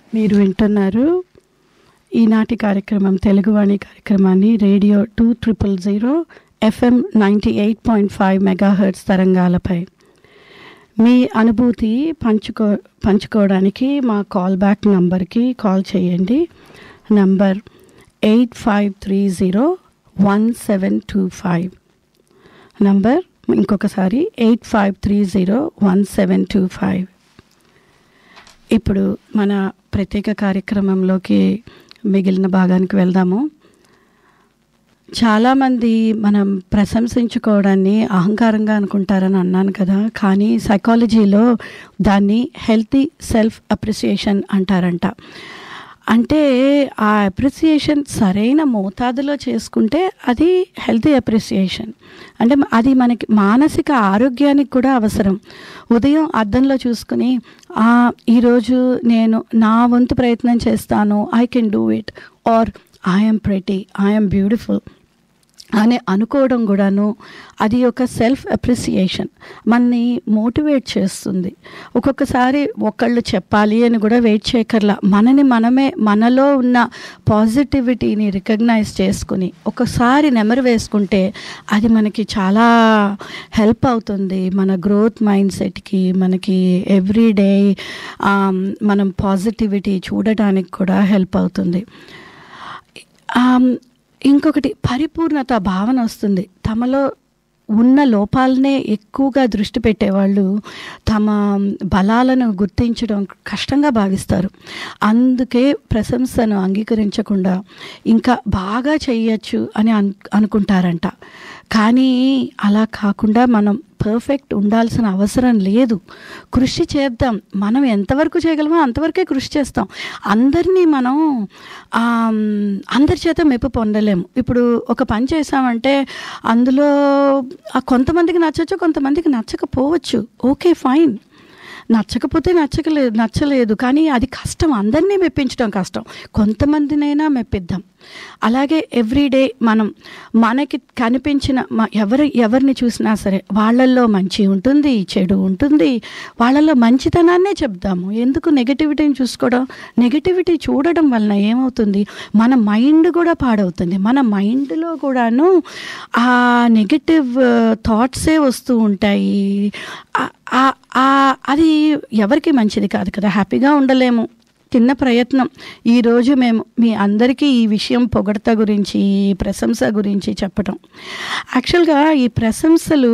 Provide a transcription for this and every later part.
మీరు వింటున్నారు ఈనాటి కార్యక్రమం తెలుగువాణి కార్యక్రమాన్ని radio two triple zero FM ninety eight point five megahertz తరంగాలపై మీ అనుభూతి పంచుకో పంచుకోవడానికి మా కాల్ బ్యాక్ నంబర్కి కాల్ చేయండి number eight five three zero one seven two five number ఇంకొకసారి eight five three zero one seven two five ఇప్పుడు మన ప్రత్యేక కార్యక్రమంలోకి మిగిలిన భాగానికి వెళ్దాము చాలామంది మనం ప్రశంసించుకోవడాన్ని అహంకారంగా అనుకుంటారని అన్నాను కదా కానీ సైకాలజీలో దాన్ని హెల్తీ సెల్ఫ్ అప్రిసియేషన్ అంటారంట అంటే ఆ అప్రిసియేషన్ సరైన మోతాదులో చేసుకుంటే అది హెల్తీ అప్రిసియేషన్ అంటే అది మనకి మానసిక ఆరోగ్యానికి కూడా అవసరం ఉదయం అద్దంలో చూసుకుని ఈరోజు నేను నా వంతు ప్రయత్నం చేస్తాను I can do it or I'm pretty I'm beautiful అని అనుకోవడం కూడాను అది ఒక సెల్ఫ్ అప్రిసియేషన్ మనని మోటివేట్ చేస్తుంది ఒక్కొక్కసారి ఒకళ్ళు చెప్పాలి అని కూడా వెయిట్ చేయకర్లా మనని మనమే మనలో ఉన్న పాజిటివిటీని రికగ్నైజ్ చేసుకుని ఒకసారి నెమరు వేసుకుంటే అది మనకి చాలా హెల్ప్ అవుతుంది మన గ్రోత్ మైండ్ సెట్కి మనకి ఎవ్రీడే మనం పాజిటివిటీ చూడటానికి కూడా హెల్ప్ అవుతుంది ఇంకొకటి పరిపూర్ణత భావన వస్తుంది తమలో ఉన్న లోపాలనే ఎక్కువగా దృష్టి పెట్టేవాళ్ళు తమ బలాలను గుర్తించడం కష్టంగా భావిస్తారు అందుకే ప్రశంసను అంగీకరించకుండా ఇంకా బాగా చేయొచ్చు అని అను అనుకుంటారంట కానీ అలా కాకుండా మనం పర్ఫెక్ట్ ఉండాల్సిన అవసరం లేదు కృషి చేద్దాం మనం ఎంతవరకు చేయగలమో అంతవరకే కృషి చేస్తాం అందరినీ మనం అందరి చేత మెప్పు పొందలేము ఇప్పుడు ఒక పని చేసామంటే అందులో కొంతమందికి నచ్చచ్చు కొంతమందికి నచ్చకపోవచ్చు ఓకే ఫైన్ నచ్చకపోతే నచ్చకలేదు నచ్చలేదు కానీ అది కష్టం అందరినీ మెప్పించడం కష్టం కొంతమందినైనా మెప్పిద్దాం అలాగే ఎవ్రీడే మనం మనకి కనిపించిన ఎవరి ఎవరిని చూసినా సరే వాళ్ళల్లో మంచి ఉంటుంది చెడు ఉంటుంది వాళ్ళల్లో మంచితనాన్నే చెప్దాము ఎందుకు నెగటివిటీని చూసుకోవడం నెగటివిటీ చూడడం వలన ఏమవుతుంది మన మైండ్ కూడా పాడవుతుంది మన మైండ్లో కూడాను ఆ నెగటివ్ థాట్సే వస్తూ ఉంటాయి అది ఎవరికి మంచిది కాదు కదా హ్యాపీగా ఉండలేము చిన్న ప్రయత్నం ఈరోజు మేము మీ అందరికీ ఈ విషయం పొగడత గురించి ఈ ప్రశంస గురించి చెప్పటం యాక్చువల్గా ఈ ప్రశంసలు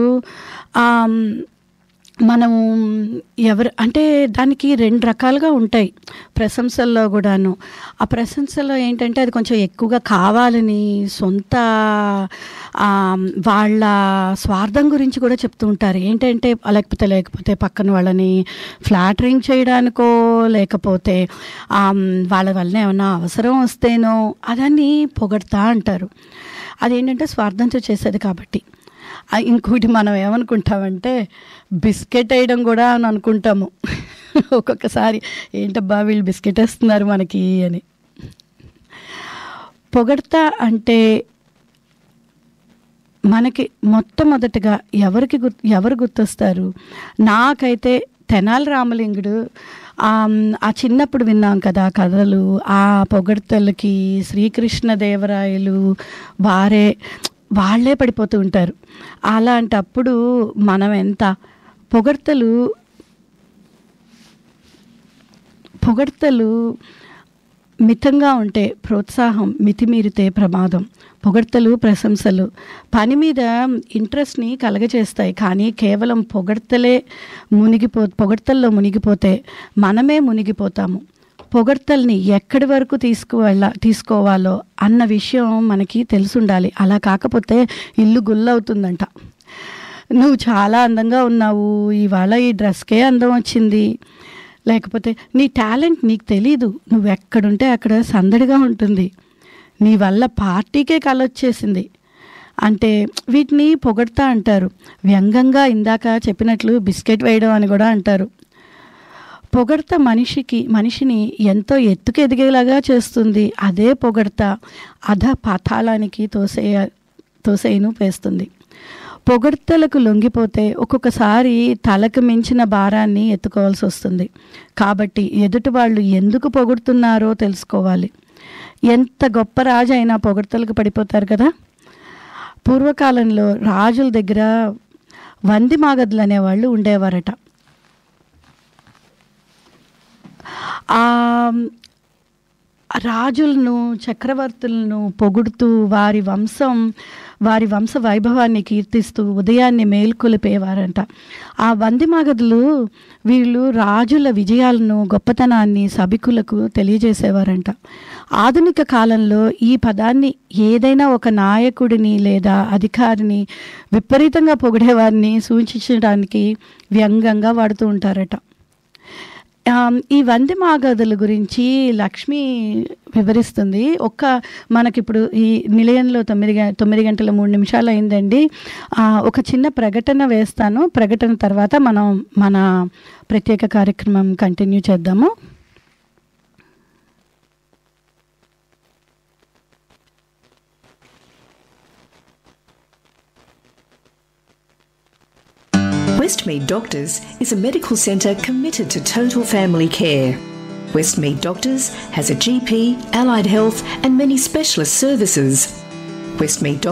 మనము ఎవరు అంటే దానికి రెండు రకాలుగా ఉంటాయి ప్రశంసల్లో కూడాను ఆ ప్రశంసలో ఏంటంటే అది కొంచెం ఎక్కువగా కావాలని సొంత వాళ్ళ స్వార్థం గురించి కూడా చెప్తూ ఉంటారు ఏంటంటే లేకపోతే లేకపోతే పక్కన వాళ్ళని ఫ్లాటరింగ్ చేయడానికో లేకపోతే వాళ్ళ వలన ఏమన్నా అవసరం వస్తేనో అదని పొగడతా అంటారు అదేంటంటే స్వార్థంతో చేసేది కాబట్టి ఇంకోటి మనం ఏమనుకుంటామంటే బిస్కెట్ వేయడం కూడా అని అనుకుంటాము ఒక్కొక్కసారి ఏంటబ్బా వీళ్ళు బిస్కెట్ వేస్తున్నారు మనకి అని పొగడతా అంటే మనకి మొట్టమొదటిగా ఎవరికి గుర్తు ఎవరు గుర్తొస్తారు నాకైతే తెనాలి రామలింగుడు ఆ చిన్నప్పుడు విన్నాం కదా కథలు ఆ పొగడ్తలకి శ్రీకృష్ణదేవరాయలు వారే వాళ్ళే పడిపోతూ ఉంటారు అలాంటప్పుడు మనం ఎంత పొగడ్తలు పొగడ్తలు మితంగా ఉంటే ప్రోత్సాహం మితిమీరితే ప్రమాదం పొగడ్తలు ప్రశంసలు పని మీద ఇంట్రెస్ట్ని కలగచేస్తాయి కానీ కేవలం పొగడ్తలే మునిగిపో పొగడ్తల్లో మునిగిపోతే మనమే మునిగిపోతాము పొగడ్తల్ని ఎక్కడి వరకు తీసుకువెళ్ళ తీసుకోవాలో అన్న విషయం మనకి తెలుసుండాలి అలా కాకపోతే ఇల్లు గుల్లవుతుందంట నువ్వు చాలా అందంగా ఉన్నావు ఇవాళ ఈ డ్రెస్కే అందం వచ్చింది లేకపోతే నీ టాలెంట్ నీకు తెలీదు నువ్వు ఎక్కడుంటే అక్కడ సందడిగా ఉంటుంది నీ వల్ల పార్టీకే కలొచ్చేసింది అంటే వీటిని పొగడతా అంటారు వ్యంగంగా ఇందాక చెప్పినట్లు బిస్కెట్ వేయడం అని కూడా అంటారు పొగడత మనిషికి మనిషిని ఎంతో ఎత్తుకు ఎదిగేలాగా చేస్తుంది అదే పొగడత అధ పాతాళానికి తోసేయ తోసేయను వేస్తుంది పొగడ్తలకు లొంగిపోతే ఒక్కొక్కసారి తలకు మించిన భారాన్ని ఎత్తుకోవాల్సి వస్తుంది కాబట్టి ఎదుటి వాళ్ళు ఎందుకు పొగుడుతున్నారో తెలుసుకోవాలి ఎంత గొప్ప రాజు అయినా పొగడ్తలకు పడిపోతారు కదా పూర్వకాలంలో రాజుల దగ్గర వంది మాగదులు అనేవాళ్ళు ఉండేవారట ఆ రాజులను చక్రవర్తులను పొగుడుతూ వారి వంశం వారి వంశ వైభవాన్ని కీర్తిస్తూ ఉదయాన్నే మేల్కొలిపేవారంట ఆ వందిమాగదులు వీళ్ళు రాజుల విజయాలను గొప్పతనాన్ని సభికులకు తెలియజేసేవారంట ఆధునిక కాలంలో ఈ పదాన్ని ఏదైనా ఒక నాయకుడిని లేదా అధికారిని విపరీతంగా పొగిడేవారిని సూచించడానికి వ్యంగ్యంగా వాడుతూ ఉంటారట ఈ వంది మాగదుల గురించి లక్ష్మి వివరిస్తుంది ఒక్క మనకిప్పుడు ఈ నిలయంలో తొమ్మిది తొమ్మిది గంటల మూడు నిమిషాలు అయిందండి ఒక చిన్న ప్రకటన వేస్తాను ప్రకటన తర్వాత మనం మన ప్రత్యేక కార్యక్రమం కంటిన్యూ చేద్దాము Westmead Doctors is a medical centre committed to total family care. Westmead Doctors has a GP, allied health, and many specialist services. Westmead Doctors